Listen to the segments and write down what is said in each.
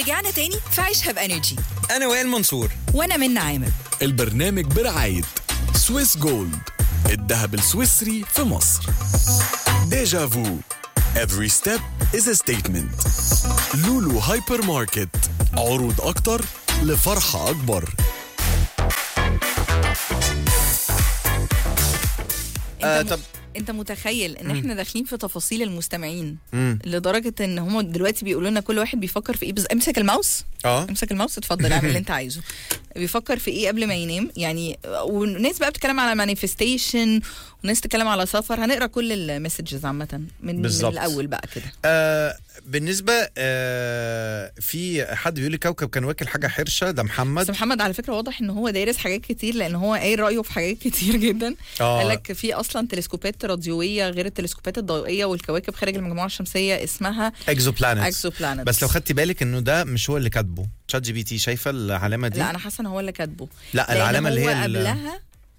رجعنا تاني في عيشها بانرجي انا وائل منصور وانا من عامر البرنامج برعاية سويس جولد الذهب السويسري في مصر ديجا فو Every step is a statement لولو هايبر ماركت عروض أكتر لفرحة أكبر انت, آه، م... طب- انت متخيل ان احنا داخلين في تفاصيل المستمعين لدرجه ان هم دلوقتي بيقولوا لنا كل واحد بيفكر في ايه بز... امسك الماوس اه امسك الماوس اتفضل اعمل اللي انت عايزه بيفكر في ايه قبل ما ينام يعني وناس بقى بتتكلم على مانيفستيشن وناس تتكلم على سفر هنقرا كل المسجز عامه من, من بالظبط. الاول بقى كده آه بالنسبه آه في حد بيقول لي كوكب كان واكل حاجه حرشه ده بس محمد محمد على فكره واضح ان هو دارس حاجات كتير لان هو قايل رايه في حاجات كتير جدا آه. قال لك في اصلا تلسكوبات راديويه غير التلسكوبات الضوئيه والكواكب خارج المجموعه الشمسيه اسمها اكزو بلانت اكسو بلانت بس لو خدتي بالك انه ده مش هو اللي كاتبه تشات جي بي تي شايفه العلامه دي لا انا حاسه ان هو اللي كاتبه لا لأن العلامه اللي هو هي ال- قبلها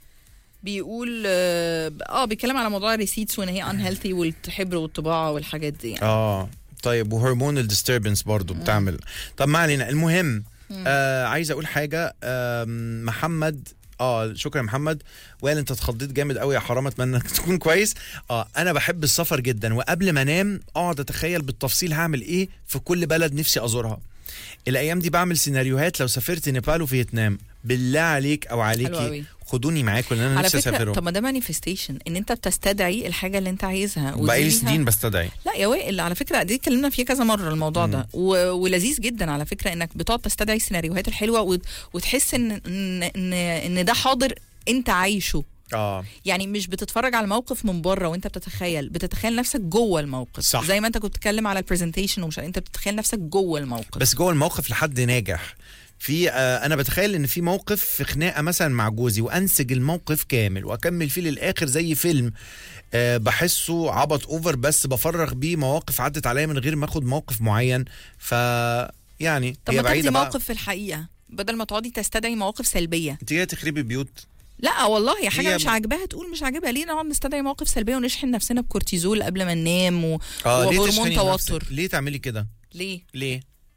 بيقول اه آه، بيتكلم على موضوع الريسيتس وان هي انهيلثي والحبر والطباعه والحاجات دي يعني. اه طيب وهرمونال ديستربنس برضو بتعمل طب ما علينا المهم آه عايز اقول حاجه آه محمد اه شكرا يا محمد وائل انت اتخضيت جامد قوي يا حرام اتمنى انك تكون كويس اه انا بحب السفر جدا وقبل ما انام اقعد اتخيل بالتفصيل هعمل ايه في كل بلد نفسي ازورها الايام دي بعمل سيناريوهات لو سافرت نيبال وفيتنام بالله عليك او حلو عليكي أوي. خدوني معاكم لان انا على نفسي فكره اسافرهم طب ما ده مانيفستيشن ان انت بتستدعي الحاجه اللي انت عايزها ودي بقالي ليها- سنين بستدعي لا يا وائل على فكره دي اتكلمنا فيه كذا مره الموضوع ده و... ولذيذ جدا على فكره انك بتقعد تستدعي السيناريوهات الحلوه وت... وتحس ان ان ان, إن ده حاضر انت عايشه اه يعني مش بتتفرج على الموقف من بره وانت بتتخيل بتتخيل نفسك جوه الموقف صح. زي ما انت كنت بتتكلم على البرزنتيشن ومش انت بتتخيل نفسك جوه الموقف بس جوه الموقف لحد ناجح في آه انا بتخيل ان في موقف في خناقه مثلا مع جوزي وانسج الموقف كامل واكمل فيه للاخر زي فيلم آه بحسه عبط اوفر بس بفرغ بيه مواقف عدت عليا من غير ما اخد موقف معين ف يعني طب هي ما تاخدي بعيده بقى موقف في الحقيقه بدل ما تقعدي تستدعي مواقف سلبيه انت جايه تخربي بيوت لا والله هي حاجه هي مش م- عاجباها تقول مش عاجبها ليه نقعد نستدعي مواقف سلبيه ونشحن نفسنا بكورتيزول قبل ما ننام و... اه ليه وهرمون تشحني توتر نفسك؟ ليه تعملي كده ليه ليه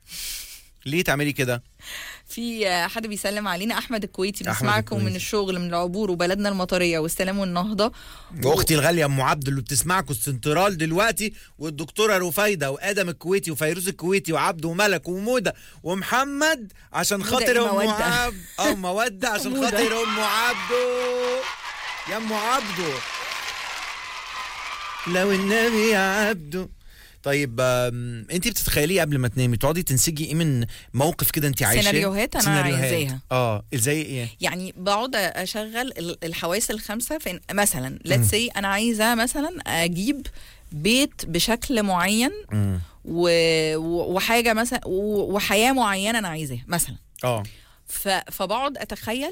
ليه تعملي كده في آه، حد بيسلم علينا احمد الكويتي أحمد بيسمعكم من الكويتي. الشغل من العبور وبلدنا المطريه والسلام والنهضه واختي الغاليه ام عبد اللي بتسمعكم السنترال دلوقتي والدكتوره رفايده وادم الكويتي وفيروز الكويتي وعبد وملك وموده ومحمد عشان مودة خاطر إيه؟ ام مودة. عبد اه موده عشان مودة. خاطر ام عبده يا ام عبده لو النبي يا عبده طيب انت بتتخيليه قبل ما تنامي تقعدي تنسجي ايه من موقف كده انت عايشاه سيناريوهات أنا عايزاها. اه زي ايه يعني بقعد اشغل ال- الحواس الخمسه في إن- مثلا ليتس سي انا عايزه مثلا اجيب بيت بشكل معين مم. و... و- وحاجه مثلا و- وحياه معينه انا عايزاها مثلا اه ف... فبقعد اتخيل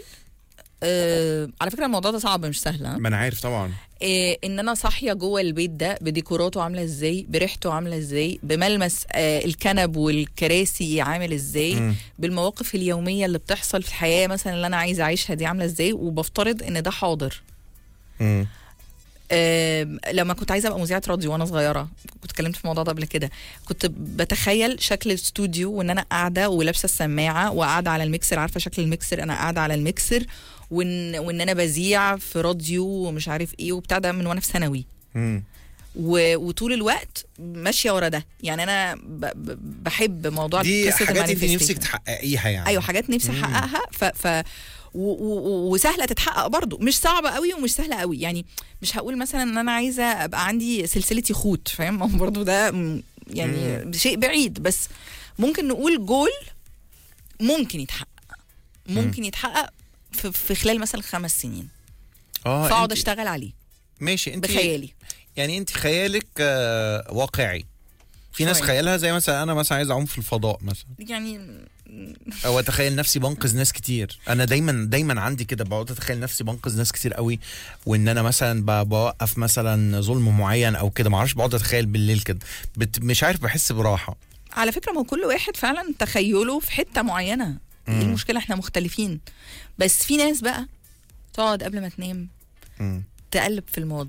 آه على فكره الموضوع ده صعب مش سهل ها؟ ما انا عارف طبعا آه ان انا صاحيه جوه البيت ده بديكوراته عامله ازاي بريحته عامله ازاي بملمس آه الكنب والكراسي عامل ازاي مم. بالمواقف اليوميه اللي بتحصل في الحياه مثلا اللي انا عايزه اعيشها دي عامله ازاي وبفترض ان ده حاضر مم. آم، لما كنت عايزه ابقى مذيعه راديو وانا صغيره كنت اتكلمت في الموضوع ده قبل كده كنت بتخيل شكل الاستوديو وان انا قاعده ولابسه السماعه وقاعده على الميكسر عارفه شكل الميكسر انا قاعده على الميكسر وان وان انا بذيع في راديو ومش عارف ايه وبتاع ده من وانا في ثانوي مم. و... وطول الوقت ماشيه ورا ده يعني انا ب... ب... بحب موضوع دي قصة حاجات انت المانيفستيشن. نفسك تحققيها يعني ايوه حاجات نفسي احققها ف, ف و و وسهله تتحقق برضو مش صعبه قوي ومش سهله قوي يعني مش هقول مثلا ان انا عايزه ابقى عندي سلسله يخوت فاهم ما هو برضو ده م- يعني شيء بعيد بس ممكن نقول جول ممكن يتحقق ممكن يتحقق في, في خلال مثلا خمس سنين اه فاقعد انت- اشتغل عليه ماشي انت بخيالي يعني انت خيالك آه واقعي في ناس شوية. خيالها زي مثلا انا مثلا عايز اعوم في الفضاء مثلا يعني او اتخيل نفسي بنقذ ناس كتير انا دايما دايما عندي كده بقعد اتخيل نفسي بنقذ ناس كتير قوي وان انا مثلا ب- بوقف مثلا ظلم معين او كده ما اعرفش بقعد اتخيل بالليل كده بت مش عارف بحس براحه على فكره ما هو كل واحد فعلا تخيله في حته معينه ايه المشكله احنا مختلفين بس في ناس بقى تقعد قبل ما تنام مم. تقلب في الماضي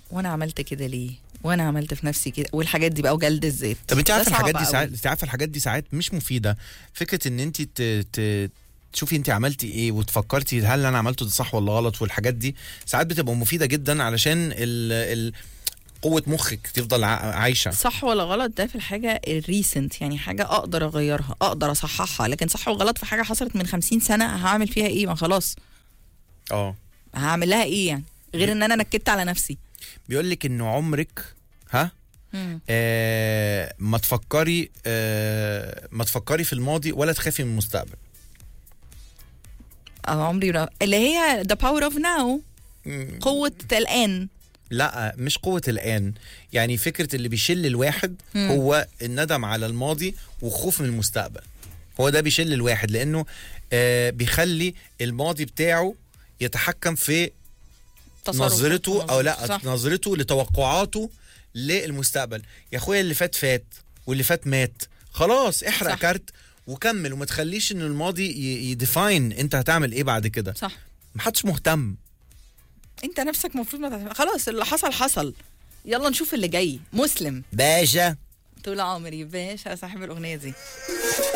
وانا عملت كده ليه وانا عملت في نفسي كده والحاجات دي بقى وجلد الذات طب انت ده عارفه صعب الحاجات دي قوي. ساعات انت عارفه الحاجات دي ساعات مش مفيده فكره ان انت ت... ت... تشوفي انت عملتي ايه وتفكرتي هل انا عملته ده صح ولا غلط والحاجات دي ساعات بتبقى مفيده جدا علشان ال... ال... قوه مخك تفضل ع- عايشه صح ولا غلط ده في الحاجة الريسنت يعني حاجة أقدر أغيرها أقدر أصححها لكن صح وغلط في حاجة حصلت من خمسين سنة هعمل فيها إيه ما خلاص اه هعمل لها إيه يعني غير إن أنا نكدت على نفسي بيقول لك انه عمرك ها آه ما تفكري آه ما تفكري في الماضي ولا تخافي من المستقبل أو عمري را... اللي هي the power of now قوة الآن لا مش قوة الآن يعني فكرة اللي بيشل الواحد مم. هو الندم على الماضي وخوف من المستقبل هو ده بيشل الواحد لأنه آه بيخلي الماضي بتاعه يتحكم في تصرف نظرته أو لا صح. نظرته لتوقعاته للمستقبل يا أخويا اللي فات فات واللي فات مات خلاص احرق صح. كارت وكمل وما تخليش ان الماضي يديفاين انت هتعمل ايه بعد كده صح محدش مهتم انت نفسك المفروض ما تعمل- خلاص اللي حصل حصل يلا نشوف اللي جاي مسلم باشا طول عمري باشا صاحب الاغنيه دي